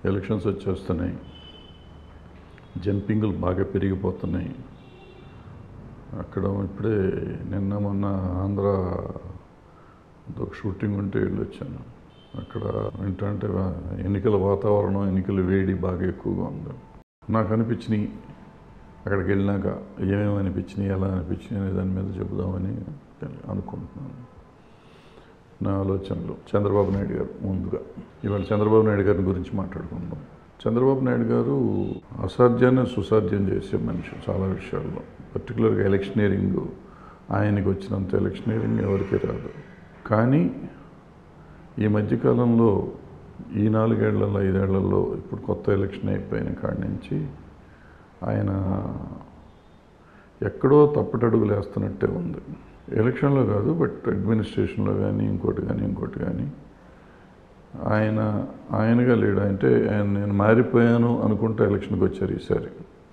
elections వచ్చేస్తున్నాయి జంపింగ్లు బాగా పెరిగిపోతున్నాయి అక్కడ ఇప్పుడే నిన్న మొన్న ఆంధ్ర ఒక షూటింగ్ ఉంటే వెళ్ళొచ్చాను అక్కడ ఏంటంటే ఎన్నికల వాతావరణం ఎన్నికల వేడి బాగా ఎక్కువగా ఉంది నాకు అనిపించినాయి అక్కడికి వెళ్ళినాక ఏమేమి అనిపించినాయి ఎలా అనిపించినాయి అనే దాని మీద చెబుదామని అనుకుంటున్నాను నా ఆలోచనలు చంద్రబాబు నాయుడు గారు ముందుగా ఇవాళ చంద్రబాబు నాయుడు గారి గురించి మాట్లాడుకుందాం చంద్రబాబు నాయుడు గారు అసాధ్యాన్ని సుసాధ్యం చేసే మనిషి చాలా విషయాల్లో పర్టికులర్గా ఎలక్షనీరింగ్ ఆయనకి వచ్చినంత ఎలక్షనీరింగ్ ఎవరికి రాదు కానీ ఈ మధ్యకాలంలో ఈ నాలుగేళ్లలో ఐదేళ్లలో ఇప్పుడు కొత్త ఎలక్షన్ అయిపోయిన కాడి నుంచి ఆయన ఎక్కడో తప్పటడుగులు వేస్తున్నట్టే ఉంది ఎలక్షన్లో కాదు బట్ అడ్మినిస్ట్రేషన్లో కానీ ఇంకోటి కానీ ఇంకోటి కానీ ఆయన ఆయనగా లేడు అంటే ఆయన నేను మారిపోయాను అనుకుంటే ఎలక్షన్కి వచ్చారు ఈసారి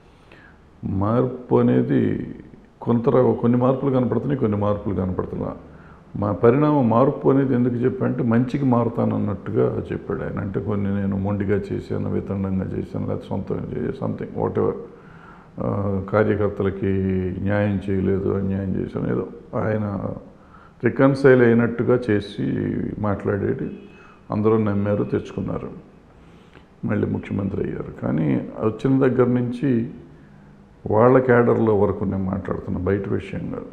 మార్పు అనేది కొంత కొన్ని మార్పులు కనపడుతున్నాయి కొన్ని మార్పులు కనపడుతున్నా మా పరిణామం మార్పు అనేది ఎందుకు చెప్పానంటే మంచికి మారుతాను అన్నట్టుగా చెప్పాడు ఆయన అంటే కొన్ని నేను మొండిగా చేశాను వితండంగా చేశాను లేకపోతే సొంతంగా చేశాను సంథింగ్ వాట్ ఎవర్ కార్యకర్తలకి న్యాయం చేయలేదు అన్యాయం చేశాను ఏదో ఆయన రికన్సైల్ అయినట్టుగా చేసి మాట్లాడేది అందరూ నమ్మారు తెచ్చుకున్నారు మళ్ళీ ముఖ్యమంత్రి అయ్యారు కానీ వచ్చిన దగ్గర నుంచి వాళ్ళ క్యాడర్లో వరకు నేను మాట్లాడుతున్నా బయట విషయం కాదు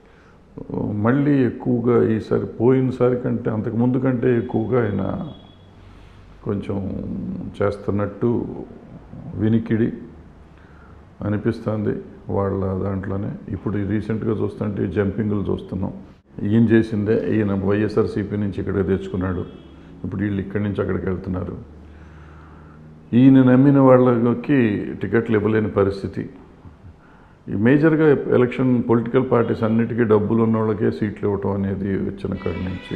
మళ్ళీ ఎక్కువగా ఈసారి పోయినసారి కంటే అంతకు ముందు కంటే ఎక్కువగా ఆయన కొంచెం చేస్తున్నట్టు వినికిడి అనిపిస్తుంది వాళ్ళ దాంట్లోనే ఇప్పుడు రీసెంట్గా చూస్తుంటే జంపింగ్లు చూస్తున్నాం ఈయన చేసిందే ఈయన వైఎస్ఆర్సీపీ నుంచి ఇక్కడికి తెచ్చుకున్నాడు ఇప్పుడు వీళ్ళు ఇక్కడి నుంచి అక్కడికి వెళ్తున్నారు ఈయన నమ్మిన వాళ్ళకి టికెట్లు ఇవ్వలేని పరిస్థితి ఈ మేజర్గా ఎలక్షన్ పొలిటికల్ పార్టీస్ అన్నిటికీ డబ్బులు ఉన్న వాళ్ళకే సీట్లు ఇవ్వటం అనేది వచ్చిన కాడి నుంచి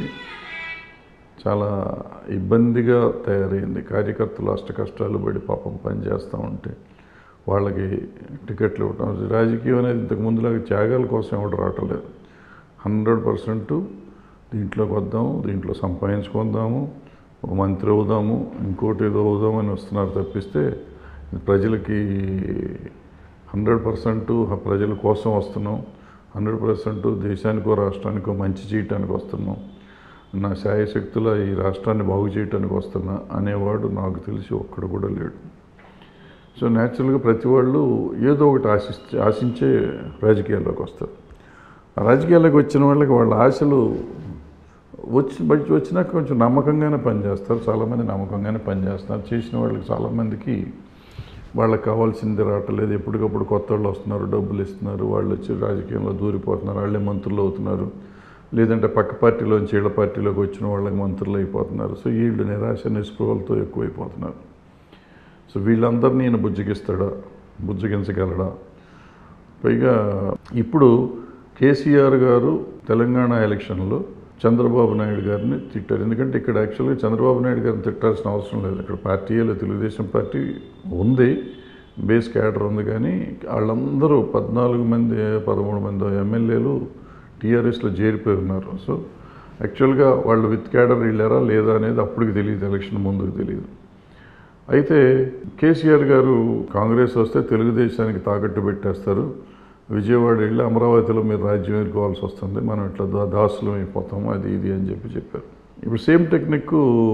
చాలా ఇబ్బందిగా తయారైంది కార్యకర్తలు అష్ట కష్టాలు పడి పాపం పనిచేస్తూ ఉంటే వాళ్ళకి టికెట్లు ఇవ్వటం రాజకీయం అనేది ఇంతకు ముందులాగా త్యాగాల కోసం ఎవరు రావటం లేదు హండ్రెడ్ పర్సెంట్ దీంట్లోకి వద్దాము దీంట్లో సంపాదించుకుందాము ఒక మంత్రి అవుదాము ఇంకోటి ఏదో అవుదామని వస్తున్నారు తప్పిస్తే ప్రజలకి హండ్రెడ్ పర్సెంట్ ప్రజల కోసం వస్తున్నాం హండ్రెడ్ పర్సెంట్ దేశానికో రాష్ట్రానికో మంచి చేయటానికి వస్తున్నాం నా శాయశక్తుల ఈ రాష్ట్రాన్ని బాగు చేయటానికి వస్తున్నా అనేవాడు నాకు తెలిసి ఒక్కడు కూడా లేడు సో న్యాచురల్గా ప్రతి వాళ్ళు ఏదో ఒకటి ఆశిస్తే ఆశించే రాజకీయాల్లోకి వస్తారు ఆ రాజకీయాల్లోకి వచ్చిన వాళ్ళకి వాళ్ళ ఆశలు వచ్చి బయట వచ్చినాక కొంచెం నమ్మకంగానే పనిచేస్తారు చాలామంది నమ్మకంగానే పనిచేస్తున్నారు చేసిన వాళ్ళకి చాలామందికి వాళ్ళకి కావాల్సింది రావట్లేదు ఎప్పటికప్పుడు కొత్త వాళ్ళు వస్తున్నారు డబ్బులు ఇస్తున్నారు వాళ్ళు వచ్చి రాజకీయంలో దూరిపోతున్నారు వాళ్ళే మంత్రులు అవుతున్నారు లేదంటే పక్క పార్టీలోంచి వీళ్ళ పార్టీలోకి వచ్చిన వాళ్ళకి మంత్రులు అయిపోతున్నారు సో వీళ్ళు నిరాశ నిస్పృహలతో ఎక్కువైపోతున్నారు సో వీళ్ళందరినీ ఈయన బుజ్జగిస్తాడా బుజ్జగించగలడా పైగా ఇప్పుడు కేసీఆర్ గారు తెలంగాణ ఎలక్షన్లో చంద్రబాబు నాయుడు గారిని తిట్టారు ఎందుకంటే ఇక్కడ యాక్చువల్గా చంద్రబాబు నాయుడు గారిని తిట్టాల్సిన అవసరం లేదు ఇక్కడ పార్టీలో తెలుగుదేశం పార్టీ ఉంది బేస్ క్యాడర్ ఉంది కానీ వాళ్ళందరూ పద్నాలుగు మంది పదమూడు మంది ఎమ్మెల్యేలు టీఆర్ఎస్లో చేరిపోయి ఉన్నారు సో యాక్చువల్గా వాళ్ళు విత్ క్యాడర్ వెళ్ళారా లేదా అనేది అప్పటికి తెలియదు ఎలక్షన్ ముందుకు తెలియదు అయితే కేసీఆర్ గారు కాంగ్రెస్ వస్తే తెలుగుదేశానికి తాకట్టు పెట్టేస్తారు విజయవాడ వెళ్ళి అమరావతిలో మీరు రాజ్యం ఎదుర్కోవాల్సి వస్తుంది మనం ఇట్లా దా దాసులం అయిపోతాము అది ఇది అని చెప్పి చెప్పారు ఇప్పుడు సేమ్ టెక్నిక్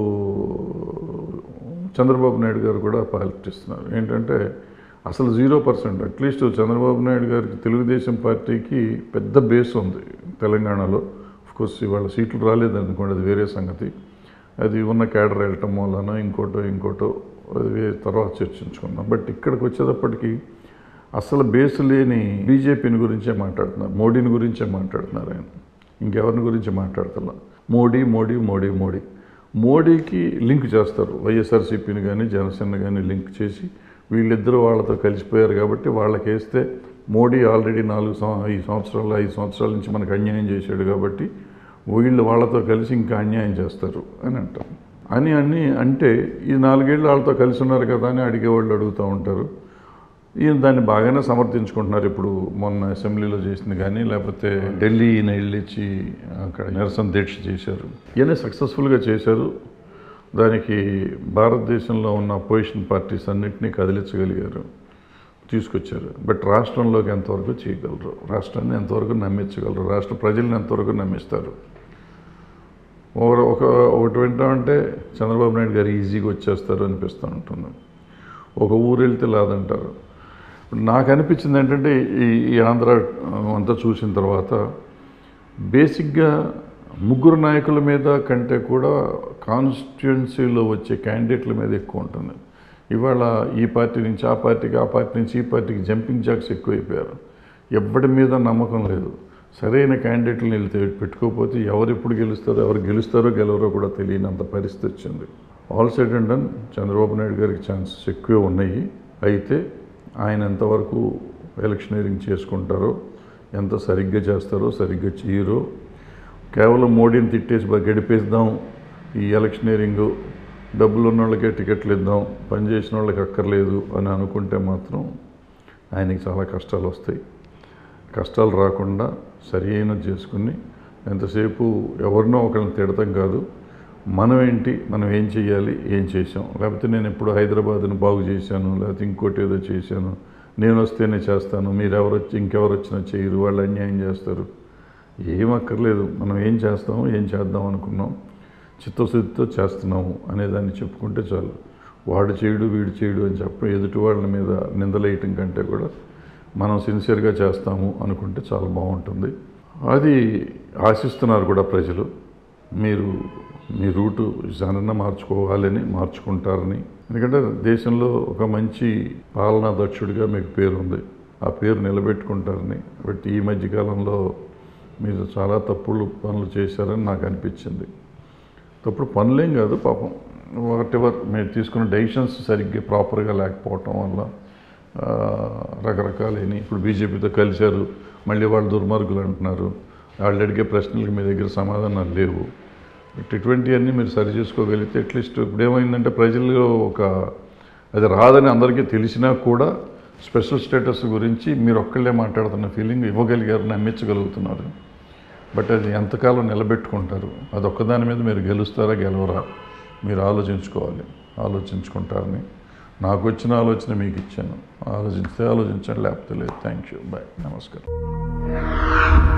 చంద్రబాబు నాయుడు గారు కూడా పాలిటిస్తున్నారు ఏంటంటే అసలు zero percent at least Chandrababu Naidu గారికి తెలుగుదేశం పార్టీకి పెద్ద బేస్ ఉంది తెలంగాణలో కోర్స్ ఇవాళ సీట్లు రాలేదనుకోండి అది వేరే సంగతి అది ఉన్న క్యాడర్ వెళ్ళటం వలన ఇంకోటో ఇంకోటో అది వే- తర్వాత చర్చించుకుందాం బట్ ఇక్కడికి వచ్చేటప్పటికి అసలు బేస్ లేని బీజేపీని గురించే మాట్లాడుతున్నారు మోడీని గురించే మాట్లాడుతున్నారు ఆయన ఇంకెవరిని గురించి మాట్లాడుతున్నా మోడీ మోడీ మోడీ మోడీ మోడీకి లింక్ చేస్తారు వైఎస్ఆర్సీపీని కానీ జనసేన కానీ లింక్ చేసి వీళ్ళిద్దరూ వాళ్ళతో కలిసిపోయారు కాబట్టి వాళ్ళకి వేస్తే మోడీ ఆల్రెడీ నాలుగు సం ఐదు సంవత్సరాలు ఐదు సంవత్సరాల నుంచి మనకు అన్యాయం చేశాడు కాబట్టి వీళ్ళు వాళ్ళతో కలిసి ఇంకా అన్యాయం చేస్తారు అని అంటాం అని అన్ని అంటే ఈ నాలుగేళ్ళు వాళ్ళతో కలిసి ఉన్నారు కదా అని అడిగేవాళ్ళు అడుగుతూ ఉంటారు ఈయన దాన్ని బాగానే సమర్థించుకుంటున్నారు ఇప్పుడు మొన్న అసెంబ్లీలో చేసింది కానీ లేకపోతే ఢిల్లీ ఈయన వెళ్ళిచ్చి అక్కడ నిరసన దీక్ష చేశారు ఈయన సక్సెస్ఫుల్గా చేశారు దానికి భారతదేశంలో ఉన్న అపోజిషన్ పార్టీస్ అన్నింటినీ కదిలించగలిగారు తీసుకొచ్చారు బట్ రాష్ట్రంలోకి ఎంతవరకు చేయగలరు రాష్ట్రాన్ని ఎంతవరకు నమ్మించగలరు రాష్ట్ర ప్రజల్ని ఎంతవరకు నమ్మిస్తారు ఒక ఒక ఒకటి వింటామంటే చంద్రబాబు నాయుడు గారు ఈజీగా వచ్చేస్తారు అనిపిస్తూ ఉంటుంది ఒక ఊరు వెళ్తే లాదంటారు నాకు అనిపించింది ఏంటంటే ఈ ఈ ఆంధ్ర అంతా చూసిన తర్వాత బేసిక్గా ముగ్గురు నాయకుల మీద కంటే కూడా కాన్స్టిట్యున్సీలో వచ్చే క్యాండిడేట్ల మీద ఎక్కువ ఉంటుంది ఇవాళ ఈ పార్టీ నుంచి ఆ పార్టీకి ఆ పార్టీ నుంచి ఈ పార్టీకి జంపింగ్ జాక్స్ ఎక్కువైపోయారు ఎవరి మీద నమ్మకం లేదు సరైన క్యాండిడేట్లను వెళ్తే పెట్టుకోకపోతే ఎవరు ఎప్పుడు గెలుస్తారో ఎవరు గెలుస్తారో గెలవరో కూడా తెలియనంత పరిస్థితి వచ్చింది all side and done Chandrababu Naidu గారికి ఛాన్సెస్ ఎక్కువే ఉన్నాయి అయితే ఆయన ఎంతవరకు ఎలక్షనీరింగ్ చేసుకుంటారో ఎంత సరిగ్గా చేస్తారో సరిగ్గా చేయరో కేవలం మోడీని తిట్టేసి బాగా గడిపేద్దాం ఈ ఎలక్షనీరింగ్ డబ్బులు ఉన్న వాళ్ళకే టికెట్లు ఇద్దాం పని చేసిన వాళ్ళకి అక్కర్లేదు అని అనుకుంటే మాత్రం ఆయనకి చాలా కష్టాలు వస్తాయి కష్టాలు రాకుండా సరి అయినది చేసుకుని ఎంతసేపు ఎవరినో ఒకరిని తిడతాం కాదు మనం ఏంటి మనం ఏం చేయాలి ఏం చేసాం లేకపోతే నేను ఎప్పుడు హైదరాబాద్ని బాగు చేశాను లేకపోతే ఇంకోటి ఏదో చేశాను నేను వస్తేనే చేస్తాను మీరు ఎవరు వచ్చి ఇంకెవరు వచ్చినా చేయరు వాళ్ళు అన్యాయం చేస్తారు ఏం అక్కర్లేదు మనం ఏం చేస్తాము ఏం చేద్దాం అనుకున్నాం చిత్తశుద్ధితో చేస్తున్నాము అనేదాన్ని చెప్పుకుంటే చాలు వాడు చేయడు వీడు చేయడు అని చెప్పి ఎదుటి వాళ్ళ మీద నిందలేయటం కంటే కూడా మనం సిన్సియర్గా చేస్తాము అనుకుంటే చాలా బాగుంటుంది అది ఆశిస్తున్నారు కూడా ప్రజలు మీరు మీ రూటు జనన మార్చుకోవాలని మార్చుకుంటారని ఎందుకంటే దేశంలో ఒక మంచి పాలనా దక్షుడిగా మీకు పేరు ఉంది ఆ పేరు నిలబెట్టుకుంటారని బట్ ఈ మధ్యకాలంలో మీరు చాలా తప్పులు పనులు చేశారని నాకు అనిపించింది తప్పుడు పనులేం కాదు పాపం వాట్ ఎవర్ మీరు తీసుకున్న డెసిషన్స్ సరిగ్గా ప్రాపర్గా లేకపోవటం వల్ల ఆ, రకరకాలైన ఇప్పుడు బీజేపీతో కలిశారు మళ్ళీ వాళ్ళు దుర్మార్గులు అంటున్నారు వాళ్ళు అడిగే ప్రశ్నలకు మీ దగ్గర సమాధానాలు లేవు బట్ ఇటువంటివన్నీ మీరు సరి చేసుకోగలిగితే అట్లీస్ట్ ఇప్పుడు ఏమైందంటే ప్రజల్లో ఒక అది రాదని అందరికీ తెలిసినా కూడా స్పెషల్ స్టేటస్ గురించి మీరు ఒక్కళ్ళే మాట్లాడుతున్న ఫీలింగ్ ఇవ్వగలిగారు నమ్మించగలుగుతున్నారు బట్ అది ఎంతకాలం నిలబెట్టుకుంటారు అది ఒక్కదాని మీద మీరు గెలుస్తారా గెలవరా మీరు ఆలోచించుకోవాలి ఆలోచించుకుంటారని నాకు వచ్చిన ఆలోచన మీకు ఇచ్చాను ఆలోచిస్తే ఆలోచించండి లేకపోతే లేదు థ్యాంక్ యూ బాయ్ నమస్కారం